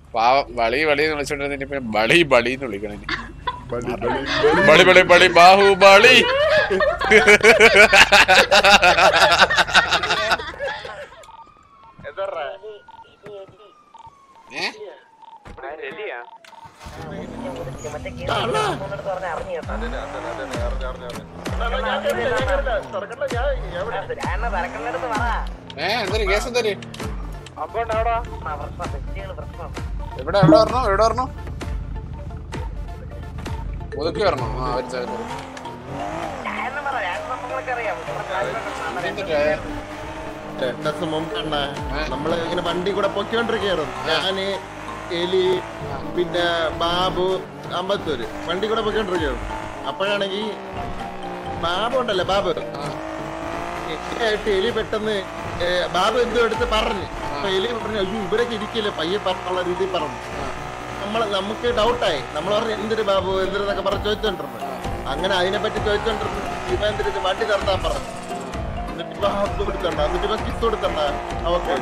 പാവം വളി വളി എന്ന് വിളിച്ചോണ്ടിരുന്ന ഇപ്പൊ ബളി ബളി എന്ന് വിളിക്കണം ഇനി. ബളി, ബളി, ബളി ബളി ബളി ബാഹു ബളി ഏ? ഏ എന്തൊരു കേസ് എന്തൊരു എവിടെ എവിടെ വരണോ എവിടെ വരണോ ഒതുക്കി വരണോ ആ ഒരു സ്ഥലത്ത്. എന്തിട്ടാ? രണ്ട് ദിവസം മുമ്പ് കണ്ട നമ്മള് ഇങ്ങനെ വണ്ടി കൂടെ പൊക്കിക്കൊണ്ടിരിക്കുകയായിരുന്നു ഞാന് എലി പിന്നെ ബാബു അമ്പത്തൂര് വണ്ടി കൂടെ പൊക്കിക്കൊണ്ടിരിക്കുകയായിരുന്നു അപ്പോഴാണെങ്കിൽ ബാബു ഉണ്ടല്ലോ ബാബു ആയിട്ട് എലി പെട്ടെന്ന് ഏ, ബാബു എന്തോ എടുത്ത് പറഞ്ഞു അപ്പൊ എലി പറഞ്ഞു അയ്യോ ഇവരൊക്കെ ഇരിക്കില്ല പയ്യെ പറഞ്ഞുള്ള രീതിയിൽ പറഞ്ഞു നമ്മൾ നമുക്ക് ഡൗട്ടായി നമ്മൾ പറഞ്ഞു എന്തൊരു ബാബു എന്തൊരു പറഞ്ഞ് ചോദിച്ചോണ്ടിരുന്നു അങ്ങനെ അതിനെ പറ്റി ചോദിച്ചോണ്ടിരുന്നു ഇവ എന്തിട്ട് വണ്ടി നിർത്താൻ പറഞ്ഞു എന്നിട്ട് ഇവ ഹഗ് കൊടുക്കണ്ട എന്നിട്ട് ഇവ കിസ് കൊടുക്കണ്ട അവക്ക്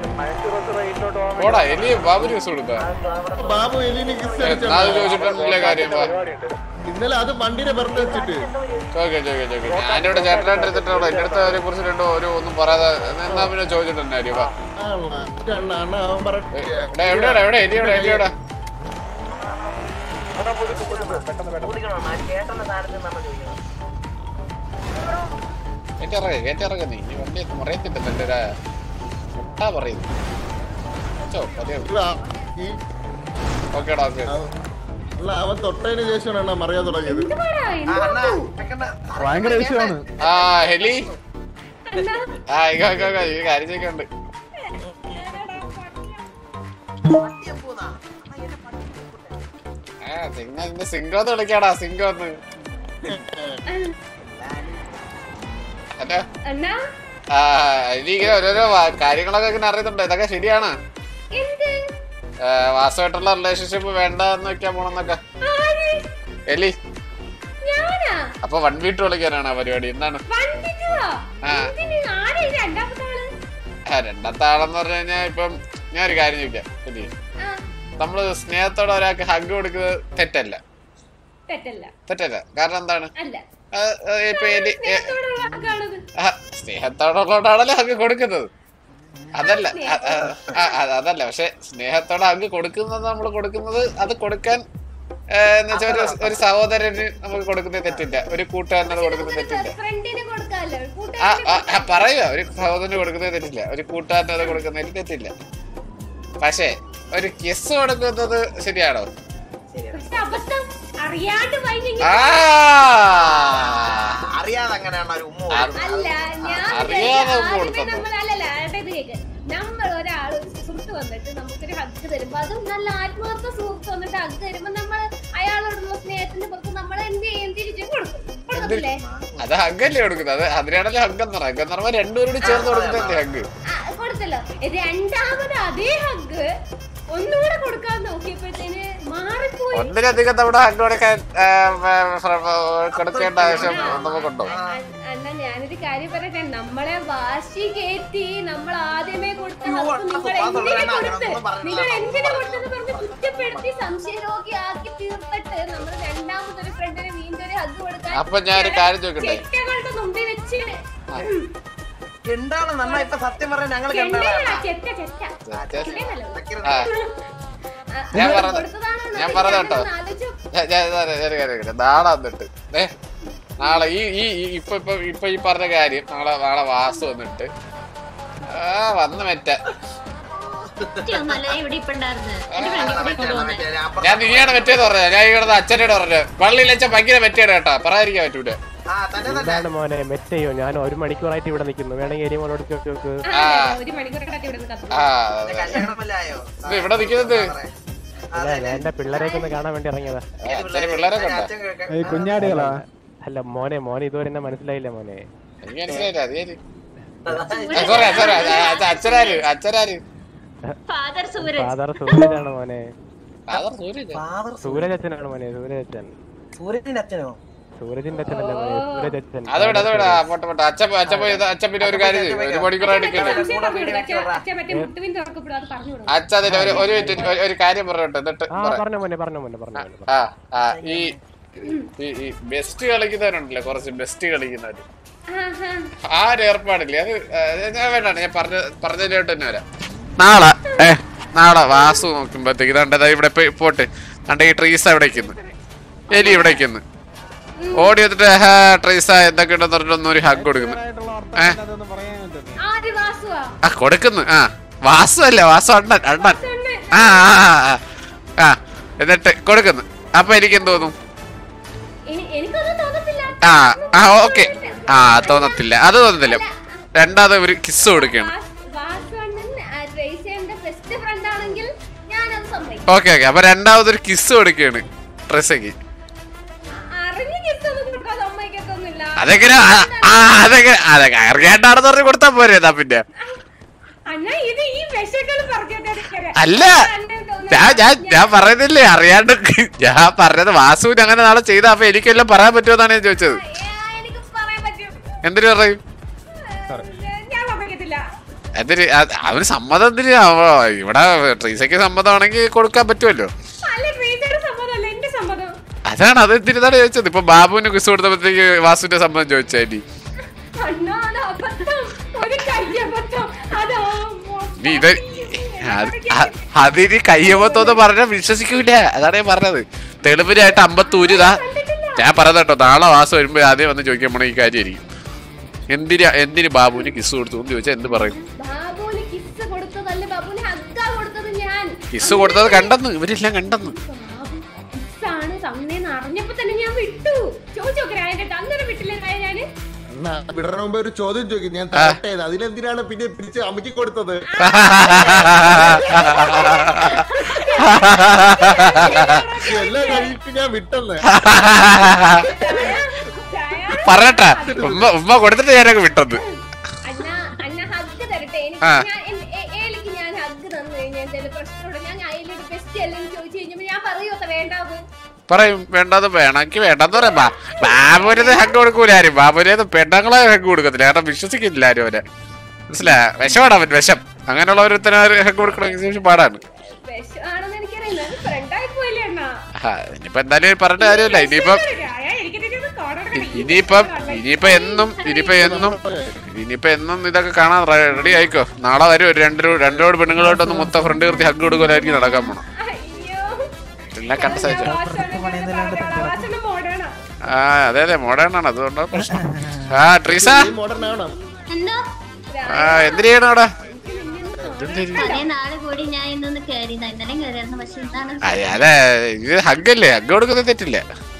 പോടാ എലി ബാബു ജ്യൂസ് കൊടുക്ക ബാബു എലിന് കിസ് നാല് ചോദിച്ചിട്ടുണ്ടല്ലേ കാര്യം വാ. ഇന്നലെ അത് വണ്ടിനെ വെറുതെ വെച്ചിട്ട് ചോദിക്കാം ചോദിക്കാം ചോദിക്കാം ഞാനിവിടെ ചേട്ടനായിട്ട് എടുത്തിട്ടുള്ളൂ എന്റെ അടുത്ത് അതിനെ കുറിച്ച് രണ്ടോ ഒരു ഒന്നും പറയാതെ എന്നാ പിന്നെ ചോദിച്ചിട്ടുണ്ട് കാര്യം വാ ആണോ? അണ്ണ അണ്ണ അവൻ പറഞ്ഞു എവിടെ എവിടെയാടാ എവിടെ എലി എവിടെ എലി എവിടെ കേറ്റിറങ്ങ കേറ്റിറങ്ങ നീ ഈ വണ്ടി മറിയത്തില്ല എന്റെ മുട്ടാ പറയുന്നു ചോ പതിയെ ഈ ഓക്കേടാ ഓക്കെ അല്ല അവൻ തൊട്ടതിന് ശേഷമാണ് അണ്ണ അറിയാൻ തുടങ്ങിയത് ഭയങ്കര വിഷയമാണ് ആ ഹെലി ആ ഇങ്ങ ഇങ്ങ, ഇങ്ങ, ഈ കാര്യം ചോദിക്കണ്ട് ആ സിംഗ ഇന്ന് സിംഗോന്ന് വിളിക്കാടാ സിംഗോന്ന് ഹലോ അണ്ണാ ആ ഇനി ഇങ്ങനെ ഓരോരോ വാ- കാര്യങ്ങളൊക്കെ ഇങ്ങനെ അറിയുന്നുണ്ട് ഇതൊക്കെ ശരിയാണ് എന്ത് വാസമായിട്ടുള്ള റിലേഷൻഷിപ്പ് വേണ്ട എന്ന് വെക്കാൻ പോണെന്നൊക്കെ ആര് എലി ഞാനാ അപ്പൊ വൺ വീട്ട് വിളിക്കാനാണ് ആ പരിപാടി എന്താണ് വണ്ടിക്കുവാ ആ. എന്തിന് ആരാ ഈ രണ്ടാമത്തെ ആള് ആ, രണ്ടാമത്തെ ആളെന്ന് പറഞ്ഞു കഴിഞ്ഞാൽ ഇപ്പം ഞാൻ ഒരു കാര്യം ചോദിക്കാം എലി ആ നമ്മള് സ്നേഹത്തോടെ ഒരാൾക്ക് ഹഗ് കൊടുക്കുന്നത് തെറ്റല്ല തെറ്റല്ല തെറ്റല്ല കാരണം എന്താണ് അല്ല ആ, ആ, ഇപ്പൊ എലി എ- സ്നേഹത്തോടുള്ള ആൾക്കാണത് ആ, സ്നേഹത്തോടുള്ളതാണല്ലോ ഹഗ് കൊടുക്കുന്നത് അതല്ല ആ, ആ, ആ, ആ, അതല്ല പക്ഷെ സ്നേഹത്തോടെ ഹഗ് കൊടുക്കുന്നത് നമ്മൾ കൊടുക്കുന്നത് അത് കൊടുക്കാൻ ഏ, എന്ന് വെച്ചാൽ ഒരു ഒരു സഹോദരന് നമുക്ക് കൊടുക്കുന്നത് തെറ്റില്ല ഒരു കൂട്ടുകാരനത് കൊടുക്കുന്നത് തെറ്റില്ല ഫ്രണ്ടിന് കൊടുക്കാല്ലോ ആ കൂട്ടുകാരന് ആ, ആ, പറയുക ഒരു സഹോദരന് കൊടുക്കുന്നത് തെറ്റില്ല ഒരു കൂട്ടുകാരന് അത് കൊടുക്കുന്നതിൽ തെറ്റില്ല പക്ഷേ ഒരു കിസ് കൊടുക്കുന്നത് ശരിയാണോ പക്ഷെ അബദ്ധം അറിയാണ്ട് വൈകി ആ അറിയാതെ അങ്ങനെയാണ് ഒരു ഉമ്മ ആ, അല്ല ഞാൻ അറിയാതെ വിചാരിച്ചു കൊടുത്തതോ? ആദ്യമേ നമ്മൾ അല്ലല്ല ഏട്ടാ ഇത് കേക്ക് നമ്മൾ ഒരാൾ സുഹൃത്ത് വന്നിട്ട് നമുക്കൊരു ഹഗ് തരുമ്പോ അതും നല്ല ആത്മാർത്ഥ സുഹൃത്ത് വന്നിട്ട് ഹഗ് തരുമ്പോ നമ്മൾ അയാളോടുള്ള സ്നേഹത്തിന്റെ പുറത്ത് നമ്മൾ എന്ത് ചെയ്യും തിരിച്ചു കൊടുക്കും കൊടുക്കത്തില്ലേ അത് ഹഗ്ഗല്ലേ കൊടുക്കുന്നത് അത് അതിനാണല്ലോ ഹഗ് എന്ന് പറയുന്നത് ഹഗ് എന്ന് പറയുമ്പോൾ രണ്ടുപേരും ചേർന്ന് കൊടുക്കുന്നതല്ലേ ഹഗ് ആ, കൊടുത്തല്ലോ രണ്ടാമത് അതേ ഹഗ് ഒന്നുകൂടെ കൊടുക്കാൻ നോക്കിയപ്പോഴത്തേന് മാറിപ്പോയി ഒന്നിലധികം തവണ ഹഗ് കൊടുക്കാൻ ആ, ആ, ഫ്ര- കൊടുക്കേണ്ട ആവശ്യം നമുക്കുണ്ടോ എന്നാ ഞാനൊരു കാര്യം പറയട്ടെ നമ്മളെ വാശി കയറ്റി നമ്മൾ ആദ്യമേ കൊടുത്ത ഹക്ക് നിങ്ങൾ എന്തിനു കൊടുത്ത് നിങ്ങൾ എന്തിനു കൊടുത്തെന്ന് പറഞ്ഞ് കുറ്റപ്പെടുത്തി സംശയരോഗിയാക്കി തീർത്തിട്ട് നമ്മൾ രണ്ടാമതൊരു ഫ്രണ്ടിന് വീണ്ടും ഒരു ഹഗ് കൊടുക്കാൻ അപ്പൊ ഞാനൊരു കാര്യം ചോദിക്കട്ടെ ചെറ്റകളുടെ മുമ്പിൽ വെച്ച് എന്താണ് നന്നാ ഇപ്പൊ സത്യം പറഞ്ഞ ഞങ്ങൾ ചെണ്ടകളാ, ചെറ്റ ചെറ്റ ചെറ്റ. ചെറ്റകളല്ല. ആ ആ, ഞാൻ നിങ്ങൾ പറഞ്ഞത്- കൊടുത്തതാണോ ഞാൻ പറഞ്ഞത് കേട്ടോ. എന്ന് ആലോചിച്ച് ഞാൻ- ഞാൻ ഞാൻ ഒരു കാര്യം ചോദിക്കട്ടെ നാളെ വന്നിട്ട് ഏ നാളെ ഈ ഈ ഈ ഇപ്പൊ ഇപ്പൊ ഇപ്പൊ ഈ പറഞ്ഞ കാര്യം നാളെ നാളെ വാസു വന്നിട്ട് ആ വന്ന് മെറ്റ ഒന്നുമല്ല ഇവിടെ ഇപ്പൊ ഉണ്ടായിരുന്നു എന്റെ ഫ്രണ്ടിൽ കൂടെ കൊണ്ടുവന്നേ ഞാൻ നീയാണ് മെറ്റേന്ന് പറഞ്ഞ ഞാൻ ഇവിടെ അച്ഛനോട് പറഞ്ഞു പള്ളിയിൽ വെച്ച ഭയങ്കര മെറ്റേടെ കേട്ടാ പറയാതിരിക്കാൻ പറ്റൂല ആ തന്നെ തന്നെ എന്താണ് മോനെ മെറ്റയോ ഞാൻ ഒരു മണിക്കൂറായിട്ട് ഇവിടെ നിൽക്കുന്നു വേണമെങ്കിൽ എരി മോനോട് ചോദിച്ചു നോക്ക് ആ, അതെ, അതെ, ഒരു മണിക്കൂറൊക്കെ ഇവിടെ നിന്ന് കത്തും ആ എന്റെ കല്യാണം വല്ല ആയോ ഇത് ഇവിടെ നിൽക്കുന്നത് അല്ല ഞാൻ എന്റെ പിള്ളേരെയൊക്കെ ഒന്ന് കാണാൻ വേണ്ടി ഇറങ്ങിയതാ അച്ഛന് പിള്ളേരൊക്കെ ഉണ്ടോ അച്ഛൻ കേൾക്കാൻ ഈ കുഞ്ഞാടുകളാ അല്ല മോനെ മോനെ ഇതുവരെ എന്നെ മനസ്സിലായില്ല മോനെ എനിക്ക് മനസ്സിലായില്ല അത് ശരി സോറി സോറി അച്ഛനാര് അച്ഛനാര് ഫാദർ സൂരജ് ഫാദർ സൂരജാണ് മോനെ ഫാദർ സൂര്യൻ ഫാദർ സൂരജ് അച്ഛനാണ് മോനെ സൂരജ് അച്ഛൻ സൂര്യന്റെ അച്ഛനോ സൂരജിന്റെ അച്ഛനല്ലേ സൂരജ് അച്ഛൻ അതോടെ അതോടെ ആ, പോട്ടെ പോട്ടെ അച്ഛൻ പോയി, അച്ഛൻ പോയി അച്ഛൻ പിന്നെ ഒരു കാര്യം ചെയ്യും ഒരു മണിക്കൂർ അടിക്കല്ലേ സംശയം പറഞ്ഞു വിടുക. അച്ഛൻ- അച്ഛൻ മറ്റേ മുട്ടുവിൻ തുറക്കപ്പെടും അത് പറഞ്ഞു വിടും അച്ഛൻ അതിന് ഒരു ഒരു മിനിറ്റ് ഒരു- ഒരു കാര്യം പറഞ്ഞോട്ടെ എന്നിട്ട് ആ പറയാം പറഞ്ഞ മോനെ പറഞ്ഞ മോനെ പറഞ്ഞ മോനെ ആ ആ ഈ ഈ- ഈ ബെസ്റ്റ് കളിക്കുന്നവരുണ്ടല്ലോ കുറച്ച് ബെസ്റ്റ് കളിക്കുന്നവര് ആഹാ. ആ ഒരു ഏർപ്പാടില്ലേ അത് ആ, ഞാൻ വേണ്ട ഞാൻ പറഞ്ഞ പറഞ്ഞതിലോട്ട് തന്നെ വരാം നാളെ ഏ നാളെ വാസു നോക്കുമ്പോഴത്തേക്ക് ദണ്ട ഇവിടെ പോയി പോട്ട് ദണ്ട ഈ ട്രീസ് അവിടെ നിൽക്കുന്നു എലി ഇവിടെ നിൽക്കുന്നു ഓടി വന്നിട്ട് ഹാ ട്രീസ എന്തൊക്കെ ഉണ്ടെന്ന് പറഞ്ഞിട്ടൊന്നും ഒരു ഹഗ് കൊടുക്കുന്നു ഏ ആര് വാസുവാ ആ കൊടുക്കുന്നു ആ വാസു അല്ല വാസു അണ്ണൻ അണ്ണൻ ആ ആ ആ, ആ ആ എന്നിട്ട് കൊടുക്കുന്നു അപ്പൊ എനിക്ക് എന്ത് തോന്നും എനി- എനിക്കൊന്നും തോന്നത്തില്ല ആ ആ ഓക്കെ ആ തോന്നത്തില്ല അത് തോന്നത്തില്ല രണ്ടാമത് ഒരു കിസ് കൊടുക്കുകയാണ് വാസ്- വാസു അണ്ണൻ ആ, ട്രേസിയുടെ ബെസ്റ്റ് ഫ്രണ്ട് ആണെങ്കിൽ ഞാനത് സമ്മതിക്കും ഓക്കെ ഓക്കെ അപ്പൊ രണ്ടാമത് ഒരു കിസ് കൊടുക്കുകയാണ് ട്രസയ്ക്ക് അറിഞ്ഞ് കിസ് ഒന്നും കൊടുക്കാൻ സമ്മതിക്കത്തൊന്നുമില്ല അതെങ്ങനെ ആ, ആ അതെങ്ങനെ അതൊക്കെ അറിയാണ്ടാണെന്ന് പറഞ്ഞ് കൊടുത്താ പോരെ എന്നാ പിന്നെ അണ്ണ ഇത് ഈ വിഷകൾ പറഞ്ഞിട്ട് അല്ല ഞാൻ ഞാൻ ഞാൻ പറയുന്നില്ലേ അറിയാണ്ട് ഞാൻ പറഞ്ഞത് വാസുവിന് അങ്ങനെ നാളെ ചെയ്ത അപ്പൊ എനിക്കെല്ലാം പറയാൻ പറ്റുമെന്നാണ് ഞാൻ ചോദിച്ചത് എനിക്ക് പറയാൻ പറ്റും എന്തിനു പറയും ഞാൻ സമ്മതിക്കത്തില്ല എന്തിന് അത് അവന് സമ്മതം എന്തിന് അവ- ഇവിടെ ട്രീസയ്ക്ക് സമ്മതമാണെങ്കിൽ കൊടുക്കാൻ പറ്റുമല്ലോ അല്ല ട്രേസിയുടെ സമ്മതമല്ല എന്റെ സമ്മതം അതാണ് അത് എന്തിനാണ് ചോദിച്ചത് ഇപ്പൊ ബാബുവിന് കിസ് കൊടുത്തപ്പോഴത്തേക്ക് വാസുവിന്റെ സമ്മതം ചോദിച്ചാൽ അണ്ണാ അത് അബദ്ധം ഒരു കയ്യബദ്ധം അത് ആ മോ- നീ ഇത് അത് അ- അതിന് കയ്യമത്തോന്ന് പറഞ്ഞാൽ വിശ്വസിക്കൂല അതാണ് ഞാൻ പറഞ്ഞത് തെളിവിനായിട്ട് അമ്പത്തൂര് ഇതാ ഞാൻ പറഞ്ഞത് കേട്ടോ നാളെ വാസം വരുമ്പോ ആദ്യം വന്ന് ചോദിക്കാൻ പോണ ഈ കാര്യമായിരിക്കും എന്തിന് എന്തിന് ബാബുവിന് കിസ് കൊടുത്തു എന്ന് ചോദിച്ചാൽ എന്ത് പറയും ബാബുവിന് കിസ് കൊടുത്തതല്ല ബാബുവിന് ഹഗ്ഗാ കൊടുത്തത് ഞാൻ കിസ് കൊടുത്തത് കണ്ടെന്ന് ഇവരെല്ലാം കണ്ടെന്ന് ബാബു കിസ്സാണ് തന്നേന്ന് അറിഞ്ഞപ്പോ തന്നെ ഞാൻ വിട്ടു ചോദിച്ചു നോക്കേ അതിന്റെ അന്നേരം വിട്ടില്ലേ നായ ഞാന് എന്നാ, വിടണ മുമ്പ് ഒരു ചോദ്യം ചോദിക്കും ഞാൻ തരട്ടെ അതിലെന്തിനാണ് പിന്നെ പിടിച്ച് അമ്മയ്ക്ക് കൊടുത്തത് എല്ലാം കഴിഞ്ഞിട്ട് ഞാൻ വിട്ടെന്ന് ചായ, പറയട്ടെ ഉമ്മ ഉമ്മ കൊടുത്തിട്ട് ഞാനൊക്കെ വിട്ടത് അന്ന അന്ന ഹഗ് തരട്ടെ എനിക്ക് ആ. ഞാൻ എൻ- എ- ഏലിക്ക് ഞാൻ ഹഗ് തന്നു കഴിഞ്ഞാൽ എന്തെങ്കിലും പ്രശ്നമുണ്ടോ ഞാൻ അയലൊരു ബെസ്റ്റ് അല്ലെന്ന് ചോദിച്ചു കഴിഞ്ഞപ്പോ ഞാൻ പറയോ വേണ്ടാവ് പറയും വേണ്ടത് വേണമെങ്കിൽ വേണ്ടെന്ന് പറയാം ബാ- ബാബുവിന് ഹഗ് കൊടുക്കൂല ആരും ബാബുവിനെ പെണ്ണുങ്ങളെ ഹഗ് കൊടുക്കത്തില്ല കാരണം വിശ്വസിക്കില്ല ആരും അവരെ മനസ്സിലായ വിഷമാണ് അവൻ വിഷം അങ്ങനെയുള്ള ഒരുത്തനെ ഹഗ് കൊടുക്കണമെങ്കിൽ പാടാണ് വിഷമാണെന്ന് എനിക്കറിയാം ഫ്രണ്ടായി പോയില്ലേ അണ്ണാ ആ, ഇനിയിപ്പോ എന്തായാലും പറഞ്ഞ കാര്യമില്ല ഇനിയിപ്പം ചായ, എനിക്കിതിനെ ഒന്ന് കാണണം. ഇനിയിപ്പം ഇനിയിപ്പോ എന്നും ഇനിയിപ്പോ എന്നും ഇനിയിപ്പോ എന്നും ഇതൊക്കെ കാണാൻ റെഡി ആയിക്കോ നാളെ വരും ഒരു രണ്ട് രോ- രണ്ടോട് പെണ്ണുങ്ങളോട്ടൊന്ന് മൊത്തം ഫ്രണ്ട് നിർത്തി ഹഗ് കൊടുക്കലായിരിക്കും നടക്കാൻ പോണം അയ്യോ എല്ലാം കണ്ട സഹിച്ചോ വാസന മോഡേണാ ആ അതെ അതെ മോഡേൺ ആണ് അതുകൊണ്ടാണ് പ്രശ്നം ആ ട്രീസ മോഡേൺ ആവണം എന്തോ ആ എന്തിനു ചെയ്യണം അവിടെ അതേ നാളെ കൂടി ഞാൻ ഇന്നൊന്ന് കയറിയതാ ഇന്നലെ കയറിയായിരുന്നു പക്ഷെ എന്താണ് അയ്യ, അതെ ഇത് ഹഗ്ഗല്ലേ ഹഗ് കൊടുക്കുന്നത് തെറ്റില്ല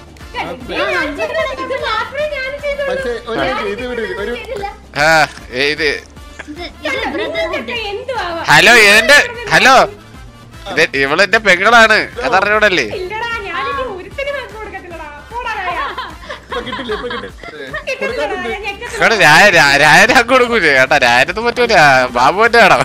ഇത് മാത്രമേ ഞാൻ ചെയ്തുള്ളൂ പക്ഷെ ഒരു ഇത് വിട് ഒരു ചെയ്തില്ല. ആ ഏ, ഇത് ഇത് ഇത് ബ്രദർഹുഡ് ഇതൊക്കെ എന്തുവാവാം ഹലോ ഇതിന്റെ ഹലോ ഇത് ഇവളെന്റെ പെങ്ങളാണ് അതറിഞ്ഞൂടല്ലേ ഇല്ലടാ ഞാനിനി ഒരുത്തനും ഹഗ് കൊടുക്കത്തില്ലടാ പോടാ രായ. ഇപ്പൊ കിട്ടില്ല ഇപ്പൊ കിട്ടില്ല കിട്ടത്തില്ലടാ, ഞാൻ ഞെക്കത്തില്ല. കേട്ടോ രായ രാ- രായന് ഹഗ് കൊടുക്കൂലേ കേട്ടാ രായനൊന്നും പറ്റൂല ബാബുവിന്റെ വേണം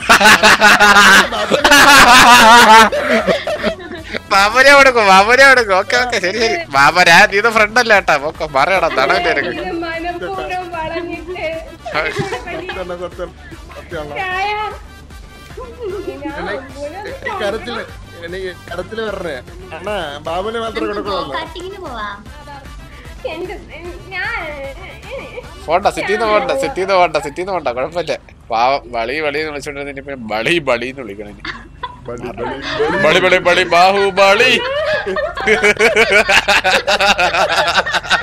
ബാബുനെ കൊടുക്കും ബാബുനെ കൊടുക്കും ഓക്കെ ഓക്കെ ശരി ശരി ബാബ രാ നീ ഫ്രണ്ട് അല്ല കേട്ടാ ഓക്കെ പറയടാ തടവില്ല എനിക്ക് ഇത് മനഃപൂർവ്വം വളഞ്ഞിട്ട് തന്നെ സത്യം സത്യമാണല്ലോ രായ. ഈ കരത്തില് എനിക്ക് കരത്തില് പറഞ്ഞേ അണ്ണാ ബാബുനെ മാത്രമേ കൊടുക്കുള്ളൂ കട്ടിങ്ങിന് പോവാം എന്റെ- ഞാൻ പോണ്ട സിറ്റിന്ന് പോണ്ട സിറ്റിന്ന് പോണ്ട സിറ്റിന്ന് പോണ്ട കുഴപ്പമില്ല പാവം വളി വളി എന്ന് വിളിച്ചോണ്ടിരുന്ന ഇപ്പൊ ബളി ബളി എന്ന് വിളിക്കണം ഇനി. ബളി ബളി ബളി ബാഹു ബളി